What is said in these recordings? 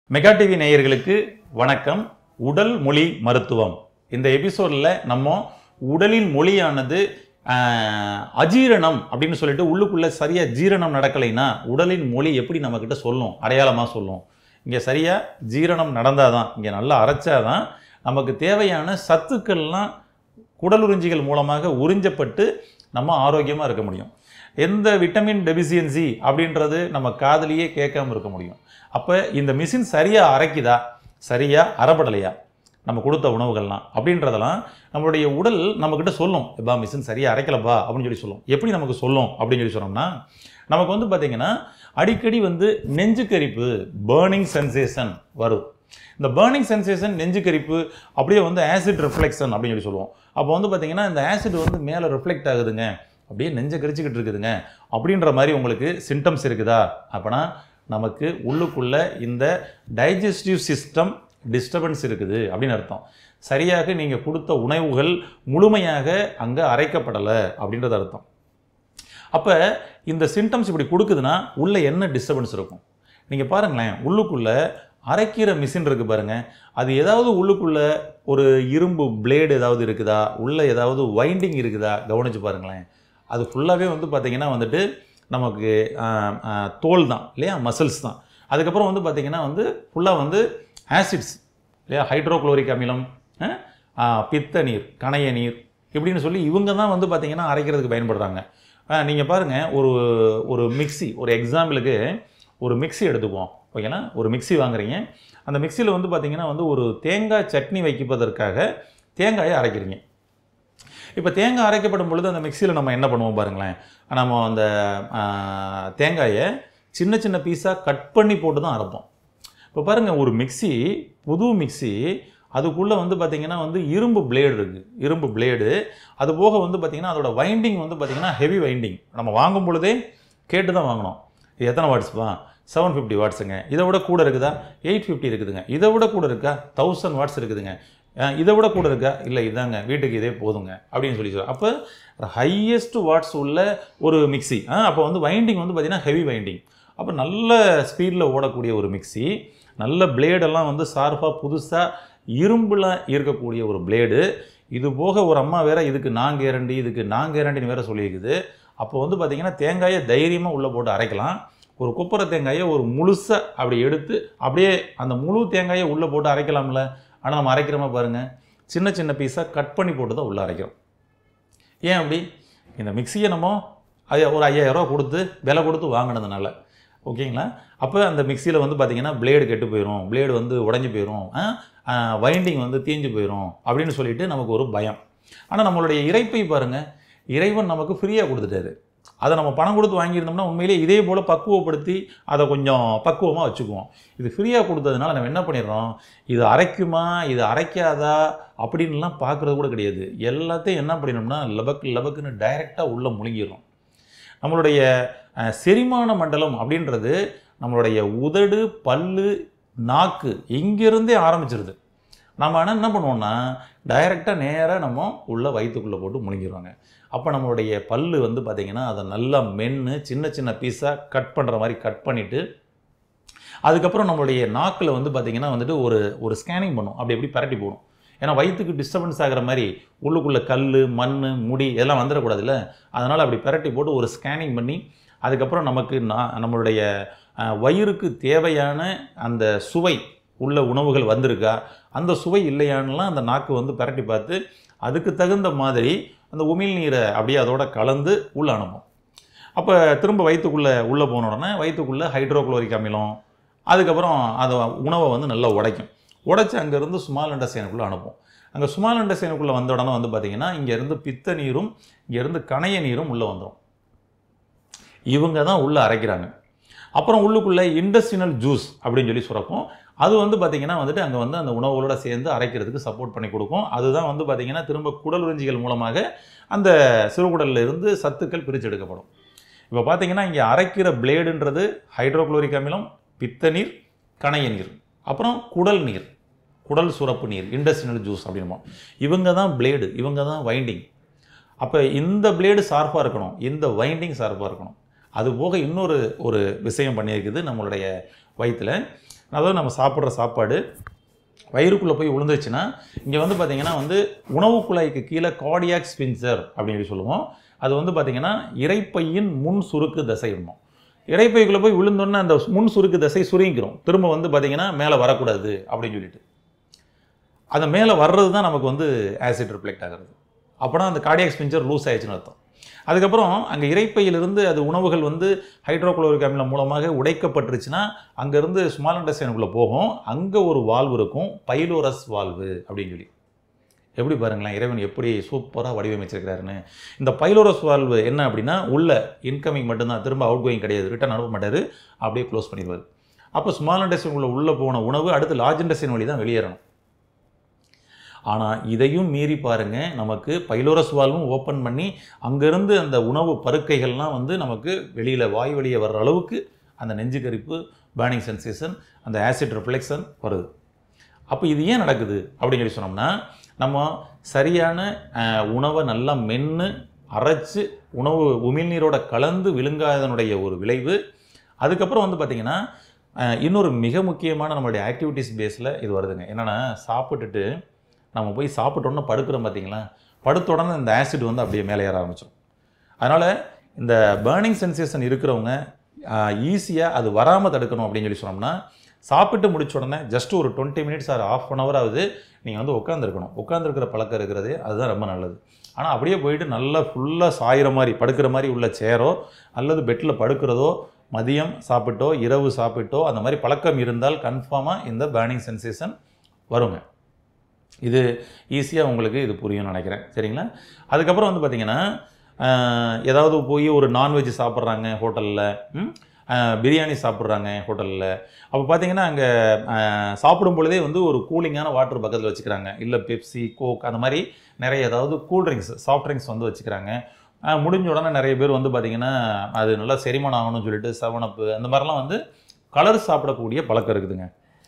mega TV நேயர்களுக்கு வணக்கம் உடல் மொழி மருத்துவம் இந்த எபிசோடில் நம்ம உடலின் மொழியானது ஆஹ், அஜீரணம் அப்படின்னு சொல்லிட்டு உள்ளுக்குள்ள சரியா ஜீரணம் நடக்கலைன்னா உடலின் மொழி எப்படி நம்மக்கிட்ட சொல்லும் அடையாளமாக சொல்லும் இங்கே சரியா ஜீரணம் நடந்தாதான் இங்கே நல்லா அரைச்சாதான் நமக்கு தேவையான சத்துக்கள்லாம் குடலுறிஞ்சிகள் மூலமாக உறிஞ்சப்பட்டு நம்ம ஆரோக்கியமாக இருக்க முடியும் எந்த விட்டமின் டெபிசியன்சி அப்படின்றது நம்ம காதுலயே கேட்காம இருக்க முடியும் அப்போ இந்த மிஷின் சரியாக அரைக்குதா சரியாக அறப்படலையா நம்ம கொடுத்த உணவுகள்லாம் அப்படின்றதெல்லாம் நம்மளுடைய உடல் நம்மக்கிட்ட சொல்லும் எப்பா மிஷின் சரியாக அரைக்கலப்பா அப்படின்னு சொல்லி சொல்லும் எப்படி நமக்கு சொல்லும் அப்படின்னு சொல்லி சொன்னோம்னா நமக்கு வந்து பார்த்தீங்கன்னா அடிக்கடி வந்து நெஞ்சுக்கரிப்பு பேர்னிங் சென்சேஷன் வரும் இந்த பேர்னிங் சென்சேஷன் நெஞ்சுக்கரிப்பு அப்படியே வந்து ஆசிட் ரிஃப்ளெக்ஷன் அப்படின்னு சொல்லி சொல்லுவோம் அப்போ வந்து பார்த்தீங்கன்னா இந்த ஆசிட் வந்து மேலே ரிஃப்ளெக்ட் ஆகுதுங்க அப்படியே நெஞ்சை கரிச்சிக்கிட்டு இருக்குதுங்க அப்படின்ற மாதிரி உங்களுக்கு சிம்டம்ஸ் இருக்குதா அப்போனா நமக்கு உள்ளுக்குள்ள இந்த டைஜஸ்டிவ் சிஸ்டம் டிஸ்டர்பன்ஸ் இருக்குது அப்படின்னு அர்த்தம் சரியாக நீங்கள் கொடுத்த உணவுகள் முழுமையாக அங்கே அரைக்கப்படலை அப்படின்றது அர்த்தம் அப்போ இந்த சிம்டம்ஸ் இப்படி கொடுக்குதுன்னா உள்ள என்ன டிஸ்டர்பன்ஸ் இருக்கும் நீங்கள் பாருங்களேன் உள்ளுக்குள்ள அரைக்கிற மிஷின் இருக்கு பாருங்க அது ஏதாவது உள்ளுக்குள்ள ஒரு இரும்பு பிளேடு ஏதாவது இருக்குதா உள்ள ஏதாவது வைண்டிங் இருக்குதா கவனிச்சு பாருங்களேன் அது ஃபுல்லாகவே வந்து பார்த்தீங்கன்னா வந்துட்டு நமக்கு ஆஹ், ஆஹ், தோல் தான் இல்லையா மசில்ஸ் தான் அதுக்கப்புறம் வந்து பார்த்தீங்கன்னா வந்து ஃபுல்லாக வந்து ஆசிட்ஸ் இல்லையா ஹைட்ரோக்ளோரிக் அமிலம் ஆஹ், ஆஹ், பித்த நீர் கணைய நீர் இப்படின்னு சொல்லி இவங்க தான் வந்து பார்த்தீங்கன்னா அரைக்கிறதுக்கு பயன்படுறாங்க நீங்கள் பாருங்கள் ஒரு ஒரு மிக்ஸி ஒரு எக்ஸாம்பிளுக்கு ஒரு மிக்ஸி எடுத்துக்குவோம் ஓகேங்களா ஒரு மிக்ஸி வாங்குறீங்க அந்த மிக்ஸியில் வந்து பார்த்தீங்கன்னா வந்து ஒரு தேங்காய் சட்னி வைப்பதற்காக தேங்காயை அரைக்கிறீங்க இப்போ தேங்காய் அரைக்கப்படும் பொழுது அந்த மிக்சியில் நம்ம என்ன பண்ணுவோம் பாருங்களேன் நம்ம அந்த ஆ, தேங்காயை சின்ன சின்ன பீஸாக கட் பண்ணி போட்டு தான் அரைப்போம் இப்போ பாருங்கள் ஒரு மிக்ஸி புது மிக்ஸி அதுக்குள்ளே வந்து பார்த்திங்கன்னா வந்து இரும்பு பிளேடு இருக்குது இரும்பு பிளேடு அது போக வந்து பார்த்திங்கன்னா அதோட வைண்டிங் வந்து பார்த்திங்கன்னா ஹெவி வைண்டிங் நம்ம வாங்கும் பொழுதே கேட்டு தான் வாங்கணும் இது எத்தனை வாட்ஸ்ப்பா செவன் ஃபிஃப்டி வாட்ஸுங்க இதை விட கூட இருக்குதா எயிட் ஃபிஃப்டி இருக்குதுங்க இதை விட கூட இருக்கா தௌசண்ட் வாட்ஸ் இருக்குதுங்க அஹ் இதை விட கூட இருக்கா இல்லை இதாங்க வீட்டுக்கு இதே போதுங்க அப்படின்னு சொல்லி சொல்ல அப்போ ஹையஸ்ட் வாட்ஸ் உள்ள ஒரு மிக்ஸி அப்போ வந்து வைண்டிங் வந்து பார்த்திங்கன்னா ஹெவி வைண்டிங் அப்போ நல்ல ஸ்பீடில் ஓடக்கூடிய ஒரு மிக்ஸி நல்ல பிளேடெல்லாம் வந்து ஷார்ப்பாக புதுசாக இரும்பில் இருக்கக்கூடிய ஒரு பிளேடு இது போக ஒரு அம்மா வேற இதுக்கு நான் கேரண்டி இதுக்கு நான் கேரண்டின்னு வேற சொல்லியிருக்குது அப்போ வந்து பார்த்திங்கன்னா தேங்காயை தைரியமாக உள்ளே போட்டு அரைக்கலாம் ஒரு கொப்பரை தேங்காயை ஒரு முழுசாக அப்படி எடுத்து அப்படியே அந்த முழு தேங்காயை உள்ளே போட்டு அரைக்கலாம்ல ஆனால் நம்ம அரைக்கிறோமா பாருங்கள் சின்ன சின்ன பீஸாக கட் பண்ணி போட்டு தான் உள்ளே அரைக்கிறோம் ஏன் அப்படி இந்த மிக்சியை நம்ம ஐயா- ஒரு ஐயாயிரரூவா கொடுத்து விலை கொடுத்து வாங்கினதுனால ஓகேங்களா அப்போ அந்த மிக்சியில் வந்து பார்த்தீங்கன்னா பிளேடு கெட்டு போயிடும் பிளேடு வந்து உடஞ்சி போயிடும் வைண்டிங் வந்து தீஞ்சு போயிடும் அப்படின்னு சொல்லிட்டு நமக்கு ஒரு பயம் ஆனால் நம்மளுடைய இறைப்பை பாருங்கள் இறைவன் நமக்கு ஃப்ரீயாக கொடுத்துட்டாரு அதை நம்ம பணம் கொடுத்து வாங்கியிருந்தோம்னா உண்மையிலேயே இதே போல் பக்குவப்படுத்தி அதை கொஞ்சம் பக்குவமாக வச்சுக்குவோம் இது ஃப்ரீயாக கொடுத்ததுனால நம்ம என்ன பண்ணிடுறோம் இது அரைக்குமா இது அரைக்காதா அப்படின்லாம் பார்க்குறது கூட கிடையாது எல்லாத்தையும் என்ன பண்ணிடணும்னா லபக்கு லபக்குன்னு டைரெக்டாக உள்ளே முழுங்கிடுறோம் நம்மளுடைய அஹ், செரிமான மண்டலம் அப்படின்றது நம்மளுடைய உதடு பல்லு நாக்கு இங்கிருந்தே ஆரம்பிச்சிருது நம்ம ஆனால் என்ன பண்ணுவோம்னா டைரெக்டாக நேராக நம்ம உள்ள வயிற்றுக்குள்ளே போட்டு முழுங்கிடுவாங்க அப்போ நம்மளுடைய பல்லு வந்து பார்த்திங்கன்னா அதை நல்லா மென்று சின்ன சின்ன பீஸாக கட் பண்ணுற மாதிரி கட் பண்ணிவிட்டு அதுக்கப்புறம் நம்மளுடைய நாக்கில் வந்து பார்த்திங்கன்னா வந்துட்டு ஒரு ஒரு ஸ்கேனிங் பண்ணும் அப்படி எப்படி பரட்டி போடும் ஏன்னா வயிற்றுக்கு டிஸ்டர்பன்ஸ் ஆகிற மாதிரி உள்ளுக்குள்ளே கல் மண் முடி இதெல்லாம் வந்துடக்கூடாதுல்ல அதனால் அப்படி பரட்டி போட்டு ஒரு ஸ்கேனிங் பண்ணி அதுக்கப்புறம் நமக்கு நா- நம்மளுடைய அஹ், வயிறுக்கு தேவையான அந்த சுவை உள்ள உணவுகள் வந்திருக்கா அந்த சுவை இல்லையான்னுலாம் அந்த நாக்கு வந்து பரட்டி பார்த்து அதுக்கு தகுந்த மாதிரி அந்த உமிழ் நீரை அப்படியே அதோட கலந்து உள்ள அனுப்பும் அப்போ திரும்ப வயிற்றுக்குள்ளே உள்ளே போன உடனே வயிற்றுக்குள்ளே ஹைட்ரோக்ளோரிக் அமிலம் அதுக்கப்புறம் அதை உணவை வந்து நல்லா உடைக்கும் உடைச்சி அங்கேருந்து சுமால் அண்டசேனுக்குள்ளே அனுப்பும் அங்கே சுமால் அண்டசேனுக்குள்ளே வந்த உடனே வந்து பார்த்திங்கன்னா இங்கேருந்து பித்த நீரும் இங்கேருந்து கணைய நீரும் உள்ளே வந்துடும் இவங்க தான் உள்ளே அரைக்கிறாங்க அப்புறம் உள்ளுக்குள்ளே இண்டஸ்ட்ரியல் ஜூஸ் அப்படின்னு சொல்லி சுரக்கும் அது வந்து பார்த்திங்கன்னா வந்துட்டு அங்கே வந்து அந்த உணவுகளோட சேர்ந்து அரைக்கிறதுக்கு சப்போர்ட் பண்ணி கொடுக்கும் அதுதான் வந்து பார்த்திங்கன்னா திரும்ப குடல் உறிஞ்சிகள் மூலமாக அந்த சிறுகுடல்ல இருந்து சத்துக்கள் பிரிச்செடுக்கப்படும் இப்போ பார்த்தீங்கன்னா இங்கே அரைக்கிற பிளேடுன்றது ஹைட்ரோக்ளோரிக் அமிலம் பித்த நீர் கணைய நீர் அப்புறம் குடல் நீர் குடல் சுரப்பு நீர் இண்டஸ்ட்ரியல் ஜூஸ் அப்படின்போம் இவங்க தான் பிளேடு இவங்க தான் வைண்டிங் அப்போ இந்த பிளேடு ஷார்ப்பாக இருக்கணும் இந்த வைண்டிங் ஷார்ப்பாக இருக்கணும் அது போக இன்னொரு ஒரு விஷயம் பண்ணியிருக்குது நம்மளுடைய வயிற்றில் அதாவது நம்ம சாப்பிட்ற சாப்பாடு வயிறுக்குள்ளே போய் விழுந்துச்சுன்னா இங்கே வந்து பார்த்தீங்கன்னா வந்து உணவு குழாய்க்கு கீழே கார்டியாக் ஸ்பின்சர் அப்படின்னு சொல்லி சொல்லுவோம் அது வந்து பார்த்தீங்கன்னா இறைப்பையின் முன் சுருக்கு தசை என்னும் இறைப்பைக்குள்ளே போய் விழுந்தோன்னே அந்த முன் சுருக்கு தசை சுருங்கிக்கிறோம் திரும்ப வந்து பார்த்தீங்கன்னா மேலே வரக்கூடாது அப்படின்னு சொல்லிட்டு அந்த மேலே வர்றது தான் நமக்கு வந்து ஆசிட் ரிஃப்ளெக்ட் ஆகிறது அப்போனா அந்த கார்டியாக் ஸ்பின்சர் லூஸ் ஆயிடுச்சுன்னு அர்த்தம் அதுக்கப்புறம் அங்கே இறைப்பையிலிருந்து அது உணவுகள் வந்து ஹைட்ரோகுளோரிக் அமிலம் மூலமாக உடைக்கப்பட்டுருச்சுன்னா அங்கேருந்து ஸ்மால் இன்டெஸ்டைனுக்குள்ளே போகும் அங்கே ஒரு வால்வு இருக்கும் பைலோரஸ் வால்வு அப்படின்னு சொல்லி எப்படி பாருங்களேன் இறைவன் எப்படி சூப்பராக வடிவமைச்சிருக்கிறாருன்னு இந்த பைலோரஸ் வால்வு என்ன அப்படின்னா உள்ள இன்கமிங் மட்டும்தான் திரும்ப அவுட் கோயிங் கிடையாது ரிட்டர்ன் அனுப்ப மாட்டார் அப்படியே க்ளோஸ் பண்ணிடுவார் அப்போ ஸ்மால் இன்டெஸ்டைனுக்குள்ளே உள்ளே போன உணவு அடுத்து லார்ஜ் இன்டெஸ்டைன் வழி தான் வெளியேறணும் ஆனால் இதையும் மீறி பாருங்க நமக்கு பைலோரஸ் வால்வும் ஓப்பன் பண்ணி அங்கேருந்து அந்த உணவு பருக்கைகள்லாம் வந்து நமக்கு வெளியில் வாய் வெளியே வர்ற அளவுக்கு அந்த நெஞ்சு கரிப்பு பேர்னிங் சென்சேஷன் அந்த ஆசிட் ரிஃப்ளெக்ஷன் வருது அப்போ இது ஏன் நடக்குது அப்படின்னு சொல்லி சொன்னோம்னா நம்ம சரியான அஹ், உணவை நல்லா மென்று அரைச்சு உணவு உமிழ்நீரோட கலந்து விழுங்காதனுடைய ஒரு விளைவு அதுக்கப்புறம் வந்து பார்த்திங்கன்னா அஹ், இன்னொரு மிக முக்கியமான நம்மளுடைய ஆக்டிவிட்டீஸ் பேஸில் இது வருதுங்க என்னென்னா சாப்பிட்டுட்டு நம்ம போய் சாப்பிட்டோன்னு படுக்கிறோம் பார்த்தீங்களா படுத்த உடனே இந்த ஆசிட் வந்து அப்படியே மேலே ஏற ஆரம்பிச்சிடும் அதனால் இந்த பேர்னிங் சென்சேஷன் இருக்கிறவங்க ஈஸியாக அது வராமல் தடுக்கணும் அப்படின்னு சொல்லி சொன்னோம்னா சாப்பிட்டு முடிச்ச உடனே ஜஸ்ட் ஒரு twenty minutes or half an hour ஆகுது நீங்கள் வந்து உட்காந்துருக்கணும் உட்காந்துருக்கிற பழக்கம் இருக்கிறது அதுதான் ரொம்ப நல்லது ஆனால் அப்படியே போயிட்டு நல்லா ஃபுல்லாக சாயிற மாதிரி படுக்கிற மாதிரி உள்ள சேரோ அல்லது பெட்டில் படுக்கிறதோ மதியம் சாப்பிட்டோ இரவு சாப்பிட்டோ அந்த மாதிரி பழக்கம் இருந்தால் கன்ஃபார்மாக இந்த பேர்னிங் சென்சேஷன் வருங்க இது ஈஸியாக உங்களுக்கு இது புரியும்னு நினைக்கிறேன் சரிங்களா அதுக்கப்புறம் வந்து பார்த்தீங்கன்னா ஆஹ், ஏதாவது போய் ஒரு நான்வெஜ் சாப்பிட்றாங்க ஹோட்டலில் பிரியாணி சாப்பிட்றாங்க ஹோட்டலில் அப்போ பார்த்தீங்கன்னா அங்கே சாப்பிடும் பொழுதே வந்து ஒரு கூலிங்கான வாட்டர் பக்கத்தில் வச்சுக்கிறாங்க இல்லை பெப்சி கோக் அந்த மாதிரி நிறைய ஏதாவது கூல் ட்ரிங்க்ஸ் சாஃப்ட் ட்ரிங்க்ஸ் வந்து வச்சுக்கிறாங்க ஆஹ், முடிஞ்ச உடனே நிறைய பேர் வந்து பார்த்திங்கன்னா அது நல்லா செரிமானம் ஆகணும்னு சொல்லிட்டு செவனப்பு அந்த மாதிரிலாம் வந்து கலர் சாப்பிடக்கூடிய பழக்கம் இருக்குதுங்க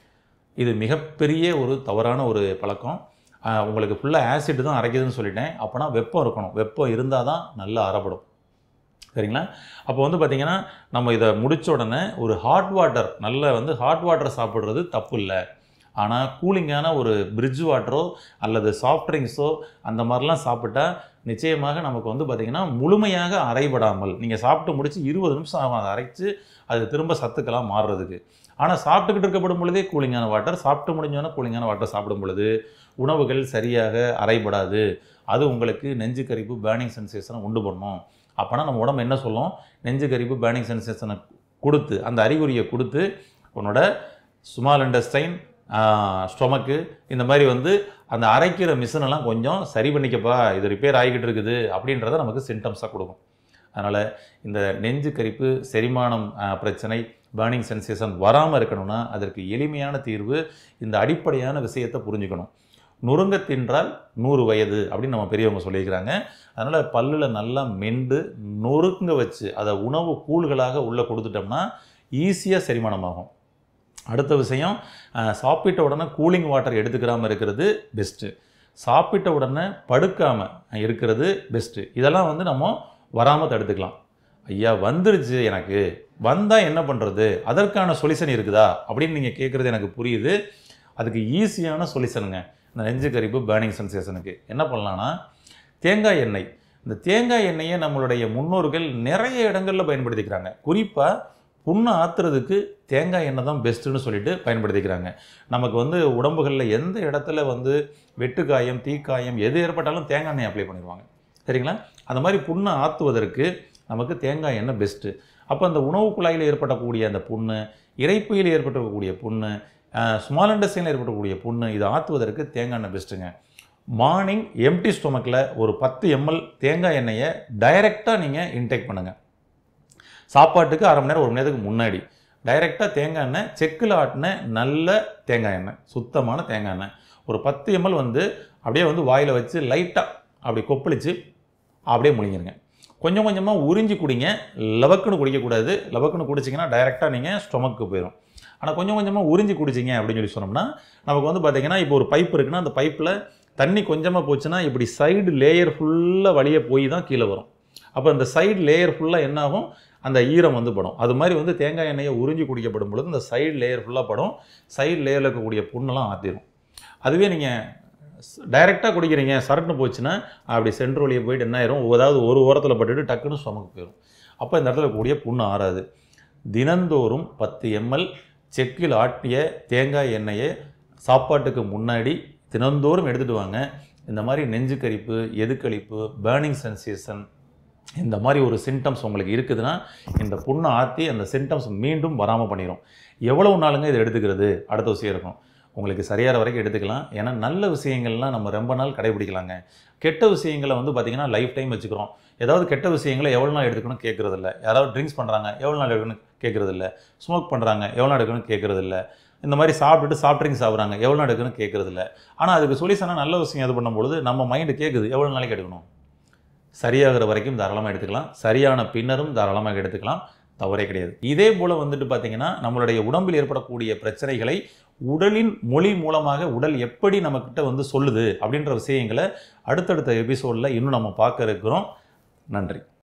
இது மிகப்பெரிய ஒரு தவறான ஒரு பழக்கம் ஆஹ் உங்களுக்கு ஃபுல்லாக ஆசிட் தான் அரைக்குதுன்னு சொல்லிட்டேன் அப்போனா வெப்பம் இருக்கணும் வெப்பம் இருந்தால் தான் நல்லா அறப்படும் சரிங்களா அப்போ வந்து பார்த்திங்கன்னா நம்ம இதை முடிச்ச உடனே ஒரு ஹாட் வாட்டர் நல்ல வந்து ஹாட் வாட்டர் சாப்பிட்றது தப்பு இல்லை ஆனால் கூலிங்கான ஒரு பிரிட்ஜ் வாட்டரோ அல்லது சாஃப்ட் ட்ரிங்க்ஸோ அந்த மாதிரிலாம் சாப்பிட்டா நிச்சயமாக நமக்கு வந்து பார்த்திங்கன்னா முழுமையாக அரைபடாமல் நீங்கள் சாப்பிட்டு முடிச்சு இருபது நிமிஷம் ஆகும் அதை அரைச்சு அது திரும்ப சத்துக்கெல்லாம் மாறுறதுக்கு ஆனால் சாப்பிட்டுக்கிட்டு இருக்கப்படும் பொழுதே கூலிங்கான வாட்டர் சாப்பிட்டு முடிஞ்சோன்னே கூலிங்கான வாட்டர் சாப்பிடும் பொழுது உணவுகள் சரியாக அரைபடாது அது உங்களுக்கு நெஞ்சு கரிப்பு பேர்னிங் சென்சேஷனை உண்டு பண்ணும் அப்போனா நம்ம உடம்பு என்ன சொல்லும் நெஞ்சு கரிப்பு பேர்னிங் சென்சேஷனை கொடுத்து அந்த அறிகுறியை கொடுத்து உன்னோட ஸ்மால் இண்டஸ்டைன் ஸ்டொமக்கு இந்த மாதிரி வந்து அந்த அரைக்கிற மிஷின் எல்லாம் கொஞ்சம் சரி பண்ணிக்கப்பா இது ரிப்பேர் ஆகிக்கிட்டு இருக்குது அப்படின்றத நமக்கு சிம்டம்ஸாக கொடுக்கும் அதனால் இந்த நெஞ்சு கரிப்பு செரிமானம் ஆஹ், பிரச்சனை பேர்னிங் சென்சேஷன் வராமல் இருக்கணும்னா அதற்கு எளிமையான தீர்வு இந்த அடிப்படையான விஷயத்தை புரிஞ்சுக்கணும் நுறுங்க தின்றால் நூறு வயது அப்படின்னு நம்ம பெரியவங்க சொல்லியிருக்கிறாங்க அதனால் பல்லில் நல்லா மெண்டு நொறுங்க வச்சு அதை உணவு கூழ்களாக உள்ளே கொடுத்துட்டோம்னா ஈஸியாக செரிமானமாகும் அடுத்த விஷயம் அஹ், சாப்பிட்ட உடனே கூலிங் வாட்டர் எடுத்துக்கிறாமல் இருக்கிறது பெஸ்ட்டு சாப்பிட்ட உடனே படுக்காமல் இருக்கிறது பெஸ்ட்டு இதெல்லாம் வந்து நம்ம வராமல் தடுத்துக்கலாம் ஐயா வந்துருச்சு எனக்கு வந்தால் என்ன பண்ணுறது அதற்கான சொல்யூஷன் இருக்குதா அப்படின்னு நீங்கள் கேட்குறது எனக்கு புரியுது அதுக்கு ஈஸியான சொல்யூஷனுங்க இந்த நெஞ்சு கரிப்பு பேர்னிங் சென்சேஷனுக்கு என்ன பண்ணலான்னா தேங்காய் எண்ணெய் இந்த தேங்காய் எண்ணெயை நம்மளுடைய முன்னோர்கள் நிறைய இடங்களில் பயன்படுத்திக்கிறாங்க குறிப்பாக புண்ணை ஆத்துறதுக்கு தேங்காய் எண்ணெய் தான் பெஸ்ட்டுன்னு சொல்லிட்டு பயன்படுத்திக்கிறாங்க நமக்கு வந்து உடம்புகளில் எந்த இடத்துல வந்து வெட்டுக்காயம் தீக்காயம் எது ஏற்பட்டாலும் தேங்காய் எண்ணெய் அப்ளை பண்ணிடுவாங்க சரிங்களா அந்த மாதிரி புண்ணை ஆற்றுவதற்கு நமக்கு தேங்காய் எண்ணெய் பெஸ்ட்டு அப்போ அந்த உணவு குழாயில் ஏற்படக்கூடிய அந்த புண்ணு இறைப்பையில் ஏற்படக்கூடிய புண்ணு ஸ்மால் இண்டஸ்ட்ரியில் ஏற்படக்கூடிய புண்ணு இதை ஆற்றுவதற்கு தேங்காய் எண்ணெய் பெஸ்ட்டுங்க மார்னிங் எம்டி ஸ்டொமக்கில் ஒரு பத்து எம்எல் தேங்காய் எண்ணெயை டைரெக்டாக நீங்கள் இன்டேக் பண்ணுங்கள் சாப்பாட்டுக்கு அரை மணி நேரம் ஒரு மணி நேரத்துக்கு முன்னாடி டைரெக்டாக தேங்காய் எண்ணெய் செக்கில் ஆட்டின நல்ல தேங்காய் எண்ணெய் சுத்தமான தேங்காய் எண்ணெய் ஒரு பத்து எம்எல் வந்து அப்படியே வந்து வாயில் வச்சு லைட்டாக அப்படி கொப்பளிச்சு அப்படியே முழுங்கிருங்க கொஞ்சம் கொஞ்சமாக உறிஞ்சி குடிங்க லவக்குன்னு குடிக்கக்கூடாது லவக்குன்னு குடிச்சிங்கன்னா டைரெக்டாக நீங்கள் ஸ்டொமக்கு போயிடும் ஆனால் கொஞ்சம் கொஞ்சமாக உறிஞ்சி குடிச்சிங்க அப்படின்னு சொல்லி சொன்னோம்னா நமக்கு வந்து பார்த்தீங்கன்னா இப்போ ஒரு பைப் இருக்குன்னா அந்த பைப்பில் தண்ணி கொஞ்சமாக போச்சுன்னா இப்படி சைடு லேயர் ஃபுல்லாக வழியே போய் தான் கீழே வரும் அப்போ அந்த சைடு லேயர் ஃபுல்லாக என்ன ஆகும் அந்த ஈரம் வந்து படும் அது மாதிரி வந்து தேங்காய் எண்ணெயை உறிஞ்சி குடிக்கப்படும் பொழுது இந்த சைடு லேயர் ஃபுல்லாக படும் சைடு லேயரில் இருக்கக்கூடிய புண்ணெல்லாம் ஆற்றிடும் அதுவே நீங்கள் டைரெக்டாக குடிக்கிறீங்க சரட்டுன்னு போச்சுன்னா அப்படி சென்ட்ரு வழியை போயிட்டு என்ன ஆயிரும் அதாவது ஒரு ஓரத்தில் பட்டுட்டு டக்குன்னு ஸ்டொமக்கு போயிடும் அப்போ இந்த இடத்துல கூடிய புண்ணு ஆறாது தினந்தோறும் பத்து எம்எல் செக்கில் ஆட்டிய தேங்காய் எண்ணெயை சாப்பாட்டுக்கு முன்னாடி தினந்தோறும் எடுத்துகிட்டு வாங்க இந்த மாதிரி நெஞ்சு கரிப்பு எதுக்களிப்பு பேர்னிங் சென்சேஷன் இந்த மாதிரி ஒரு சிம்டம்ஸ் உங்களுக்கு இருக்குதுன்னா இந்த புண்ணை ஆற்றி அந்த சிம்டம்ஸ் மீண்டும் வராமல் பண்ணிடும் எவ்வளவு நாளுங்க இதை எடுத்துக்கிறது அடுத்த விஷயம் இருக்கும் உங்களுக்கு சரியாகிற வரைக்கும் எடுத்துக்கலாம் ஏன்னா நல்ல விஷயங்கள்லாம் நம்ம ரொம்ப நாள் கடைபிடிக்கலாங்க கெட்ட விஷயங்களை வந்து பார்த்திங்கன்னா லைஃப் டைம் வச்சுக்கிறோம் ஏதாவது கெட்ட விஷயங்களை எவ்வளோ நாள் எடுக்கணும் கேட்குறதில்ல யாராவது ட்ரிங்க்ஸ் பண்ணுறாங்க எவ்வளோ நாள் எடுக்கணும் கேட்குறதில்ல ஸ்மோக் பண்ணுறாங்க எவ்வளோ நாள் எடுக்கணும் கேட்குறதில்ல இந்த மாதிரி சாப்பிட்டுட்டு சாஃப்ட் ட்ரிங்க்ஸ் சாப்பிட்றாங்க எவ்வளோ நாள் எடுக்கணும் கேட்குறதில்ல ஆனால் அதுக்கு சொல்யூஷனாக நல்ல விஷயம் இது பண்ணும்பொழுது நம்ம மைண்டு கேட்குது எவ்வளோ நாளைக்கு எடுக்கணும் சரியாகிற வரைக்கும் தாராளமாக எடுத்துக்கலாம் சரியான பின்னரும் தாராளமாக எடுத்துக்கலாம் தவறே கிடையாது இதே போல் வந்துட்டு பார்த்தீங்கன்னா நம்மளுடைய உடம்பில் ஏற்படக்கூடிய பிரச்சனைகளை உடலின் மொழி மூலமாக உடல் எப்படி நம்மக்கிட்ட வந்து சொல்லுது அப்படின்ற விஷயங்களை அடுத்தடுத்த எபிசோடில் இன்னும் நம்ம பார்க்க இருக்கிறோம் நன்றி